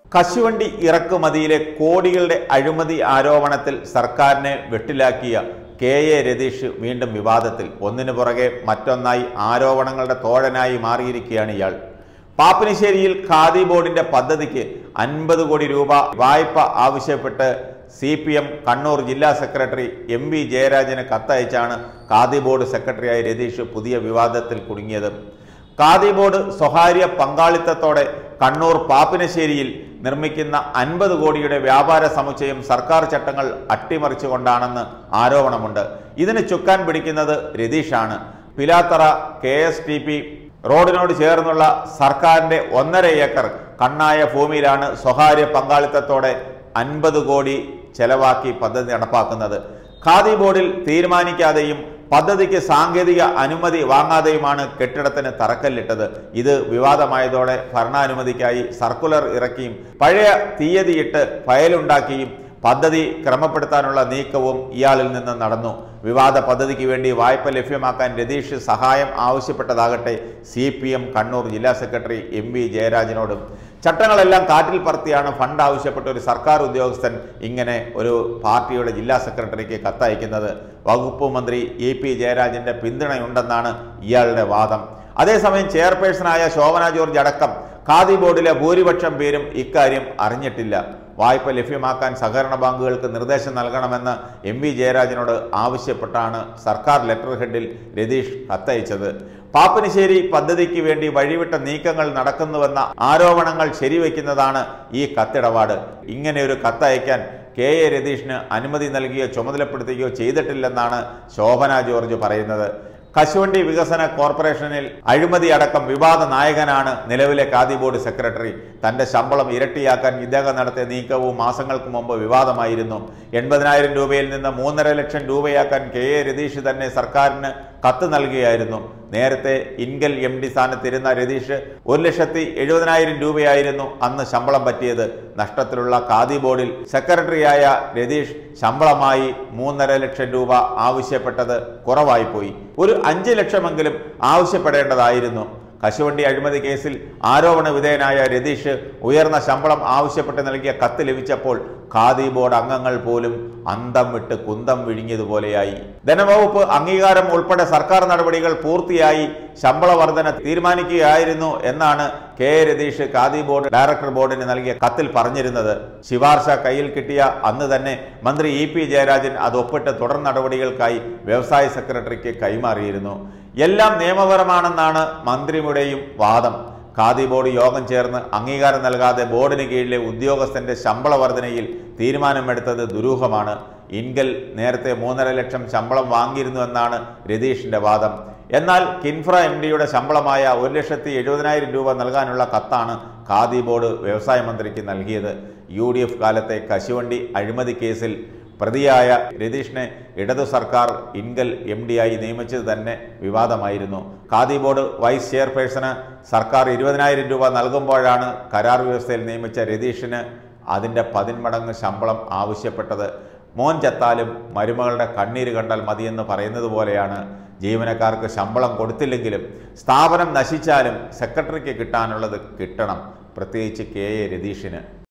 കശുവണ്ടി ഇറക്കുമതിയിലെ കോടികളുടെ അഴിമതി ആരോപണത്തിൽ സർക്കാരിനെ വെട്ടിലാക്കിയ കെ എ രതീഷ് വീണ്ടും വിവാദത്തിൽ ഒന്നിനു പുറകെ മറ്റൊന്നായി ആരോപണങ്ങളുടെ തോഴനായി മാറിയിരിക്കുകയാണ് ഇയാൾ പാപ്പിനിശ്ശേരിയിൽ ഖാദി ബോർഡിന്റെ പദ്ധതിക്ക് അൻപത് കോടി രൂപ വായ്പ ആവശ്യപ്പെട്ട് സി പി എം കണ്ണൂർ ജില്ലാ സെക്രട്ടറി എം വി ജയരാജന് കത്തയച്ചാണ് ഖാദി ബോർഡ് സെക്രട്ടറിയായ രതീഷ് പുതിയ വിവാദത്തിൽ കുടുങ്ങിയത് ഖാദി ബോർഡ് സ്വകാര്യ പങ്കാളിത്തത്തോടെ കണ്ണൂർ പാപ്പിനശ്ശേരിയിൽ നിർമ്മിക്കുന്ന അൻപത് കോടിയുടെ വ്യാപാര സമുച്ചയം സർക്കാർ ചട്ടങ്ങൾ അട്ടിമറിച്ചുകൊണ്ടാണെന്ന് ആരോപണമുണ്ട് ഇതിന് ചുക്കാൻ പിടിക്കുന്നത് രതീഷാണ് Pilathara K S T P റോഡിനോട് ചേർന്നുള്ള സർക്കാരിന്റെ ഒന്നര ഏക്കർ കണ്ണായ ഭൂമിയിലാണ് സ്വകാര്യ പങ്കാളിത്തത്തോടെ അൻപത് കോടി ചെലവാക്കി പദ്ധതി നടപ്പാക്കുന്നത് ഖാദി ബോർഡിൽ തീരുമാനിക്കാതെയും പദ്ധതിക്ക് സാങ്കേതിക അനുമതി വാങ്ങാതെയുമാണ് കെട്ടിടത്തിന് തറക്കല്ലിട്ടത് ഇത് വിവാദമായതോടെ ഭരണാനുമതിക്കായി സർക്കുലർ ഇറക്കിയും പഴയ തീയതിയിട്ട് ഫയലുണ്ടാക്കിയും പദ്ധതി ക്രമപ്പെടുത്താനുള്ള നീക്കവും ഇയാളിൽ നിന്ന് നടന്നു വിവാദ പദ്ധതിക്ക് വേണ്ടി വായ്പ ലഭ്യമാക്കാൻ രതീഷ് സഹായം ആവശ്യപ്പെട്ടതാകട്ടെ സി പി എം കണ്ണൂർ ജില്ലാ സെക്രട്ടറി എം വി ജയരാജനോടും ചട്ടങ്ങളെല്ലാം കാറ്റിൽ പറത്തിയാണ് ഫണ്ട് ആവശ്യപ്പെട്ട ഒരു സർക്കാർ ഉദ്യോഗസ്ഥൻ ഇങ്ങനെ ഒരു പാർട്ടിയുടെ ജില്ലാ സെക്രട്ടറിക്ക് കത്തയക്കുന്നത് വകുപ്പ് മന്ത്രി എ പി ജയരാജന്റെ പിന്തുണയുണ്ടെന്നാണ് ഇയാളുടെ വാദം അതേസമയം ചെയർപേഴ്സണായ ശോഭന ജോർജ് അടക്കം ഖാദി ബോർഡിലെ ഭൂരിപക്ഷം പേരും ഇക്കാര്യം അറിഞ്ഞിട്ടില്ല വായ്പ ലഭ്യമാക്കാൻ സഹകരണ ബാങ്കുകൾക്ക് നിർദ്ദേശം നൽകണമെന്ന് എം വി ജയരാജനോട് ആവശ്യപ്പെട്ടാണ് സർക്കാർ ലെറ്റർ ഹെഡിൽ രതീഷ് കത്തയച്ചത് പാപ്പനിശ്ശേരി പദ്ധതിക്ക് വേണ്ടി വഴിവിട്ട നീക്കങ്ങൾ നടക്കുന്നുവെന്ന ആരോപണങ്ങൾ ശരിവെക്കുന്നതാണ് ഈ കത്തിടപാട് ഇങ്ങനെ ഒരു കത്തയക്കാൻ കെ എ രതീഷിന് അനുമതി നൽകിയോ ചുമതലപ്പെടുത്തുകയോ ചെയ്തിട്ടില്ലെന്നാണ് ശോഭന ജോർജ് പറയുന്നത് കശുവണ്ടി വികസന കോർപ്പറേഷനിൽ അഴിമതി അടക്കം വിവാദ നായകനാണ് നിലവിലെ ഖാദി ബോർഡ് സെക്രട്ടറി തന്റെ ശമ്പളം ഇരട്ടിയാക്കാൻ ഇദ്ദേഹം നടത്തിയ നീക്കവും മാസങ്ങൾക്ക് മുമ്പ് വിവാദമായിരുന്നു എൺപതിനായിരം രൂപയിൽ നിന്ന് മൂന്നര ലക്ഷം രൂപയാക്കാൻ കെ എ രതീഷ് തന്നെ സർക്കാരിന് കത്ത് നൽകുകയായിരുന്നു നേരത്തെ ഇൻഗൽ എം ഡി സ്ഥാനത്തിരുന്ന രതീഷ് ഒരു ലക്ഷത്തി എഴുപതിനായിരം രൂപയായിരുന്നു അന്ന് ശമ്പളം പറ്റിയത് നഷ്ടത്തിലുള്ള ഖാദി ബോർഡിൽ സെക്രട്ടറിയായ രതീഷ് ശമ്പളമായി മൂന്നര ലക്ഷം രൂപ ആവശ്യപ്പെട്ടത് കുറവായി പോയി ഒരു അഞ്ച് ലക്ഷമെങ്കിലും ആവശ്യപ്പെടേണ്ടതായിരുന്നു കശുവണ്ടി അഴിമതി കേസിൽ ആരോപണ വിധേയനായ രതീഷ് ഉയർന്ന ശമ്പളം ആവശ്യപ്പെട്ട് നൽകിയ കത്ത് ലഭിച്ചപ്പോൾ ഖാദി ബോർഡ് അംഗങ്ങൾ പോലും അന്തം വിട്ട് കുന്തം വിഴുങ്ങിയതുപോലെയായി ധനവകുപ്പ് അംഗീകാരം ഉൾപ്പെടെ സർക്കാർ നടപടികൾ പൂർത്തിയായി ശമ്പള വർധന തീരുമാനിക്കുകയായിരുന്നു എന്നാണ് K A Ratheesh Khadi board director ബോർഡിന് നൽകിയ കത്തിൽ പറഞ്ഞിരുന്നത് ശിപാർശ കയ്യിൽ കിട്ടിയ അന്ന് തന്നെ മന്ത്രി ഇ പി ജയരാജൻ അത് ഒപ്പിട്ട് തുടർ നടപടികൾക്കായി വ്യവസായ സെക്രട്ടറിക്ക് കൈമാറിയിരുന്നു എല്ലാം നിയമപരമാണെന്നാണ് മന്ത്രിയുടെയും വാദം ഖാദി ബോർഡ് യോഗം ചേർന്ന് അംഗീകാരം നൽകാതെ ബോർഡിന് കീഴിലെ ഉദ്യോഗസ്ഥന്റെ ശമ്പള വർധനയിൽ തീരുമാനമെടുത്തത് ദുരൂഹമാണ് ഇൻഗൽ നേരത്തെ മൂന്നര ലക്ഷം ശമ്പളം വാങ്ങിയിരുന്നുവെന്നാണ് രതീഷിന്റെ വാദം എന്നാൽ കിൻഫ്ര എം ഡിയുടെ ശമ്പളമായ ഒരു ലക്ഷത്തി എഴുപതിനായിരം രൂപ നൽകാനുള്ള കത്താണ് ഖാദി ബോർഡ് വ്യവസായ മന്ത്രിക്ക് നൽകിയത് യു ഡി എഫ് കാലത്തെ കശുവണ്ടി അഴിമതി കേസിൽ പ്രതിയായ രതീഷിനെ ഇടതു സർക്കാർ ഇൻഗൽ എം ആയി നിയമിച്ചത് തന്നെ വിവാദമായിരുന്നു ഖാദി ബോർഡ് വൈസ് ചെയർപേഴ്സണ് സർക്കാർ ഇരുപതിനായിരം രൂപ നൽകുമ്പോഴാണ് കരാർ വ്യവസ്ഥയിൽ നിയമിച്ച രതീഷിന് അതിൻ്റെ പതിന്മടങ്ങ് ശമ്പളം ആവശ്യപ്പെട്ടത് മോൻ ചത്താലും മരുമകളുടെ കണ്ണീര് കണ്ടാൽ മതിയെന്ന് പറയുന്നത് പോലെയാണ് ജീവനക്കാർക്ക് ശമ്പളം കൊടുത്തില്ലെങ്കിലും സ്ഥാപനം നശിച്ചാലും സെക്രട്ടറിക്ക് കിട്ടാനുള്ളത് കിട്ടണം പ്രത്യേകിച്ച് കെ എ രതീഷിന്